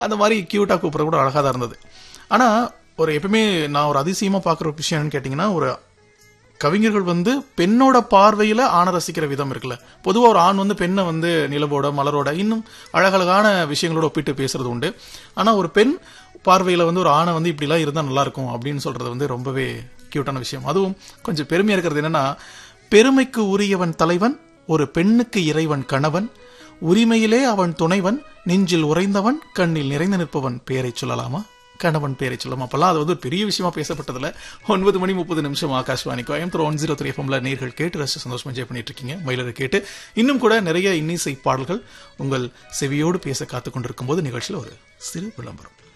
அந்த மாதிரி கியூட்டா கூப்பிட கூட அழகா தான் இருந்தது ஆனா ஒரு எப்பவுமே நான் ஒரு அதிசயமா பாக்குற ஒரு விஷயம் என்னன்னு கேட்டீங்கன்னா ஒரு கவிஞர்கள் வந்து பெண்ணோட பார்வையில ஆணை ரசிக்கிற விதம் இருக்குல்ல பொதுவா ஒரு ஆண் வந்து பெண்ணை வந்து நிலவோட மலரோட இன்னும் அழகழகான விஷயங்களோட ஒப்பிட்டு பேசுறது உண்டு ஆனா ஒரு பெண் பார்வையில வந்து ஒரு ஆணை வந்து இப்படிலாம் இருந்தா நல்லா இருக்கும் அப்படின்னு சொல்றது வந்து ரொம்பவே கியூட்டான விஷயம் அதுவும் கொஞ்சம் பெருமையா இருக்கிறது என்னன்னா பெருமைக்கு உரியவன் தலைவன் ஒரு பெண்ணுக்கு இறைவன் கணவன் உரிமையிலே அவன் துணைவன் நெஞ்சில் உறைந்தவன் கண்ணில் நிறைந்து நிற்பவன் பெயரை சொல்லலாமா கணவன் பேரை சொல்லலாம் அப்பெல்லாம் அது வந்து ஒரு பெரிய விஷயமா பேசப்பட்டதுல ஒன்பது மணி முப்பது நிமிஷம் Akashvani Coimbatore one zero three எஃப்எம்ல நேர்கள் கேட்டு ரசிச்சு சந்தோஷமா என்ஜாய் பண்ணிட்டு இருக்கீங்க மயிலரை கேட்டு இன்னும் கூட நிறைய இன்னிசை பாடல்கள் உங்கள் செவியோடு பேச காத்துக் கொண்டிருக்கும் போது நிகழ்ச்சியில் ஒரு சிறு விளம்பரம்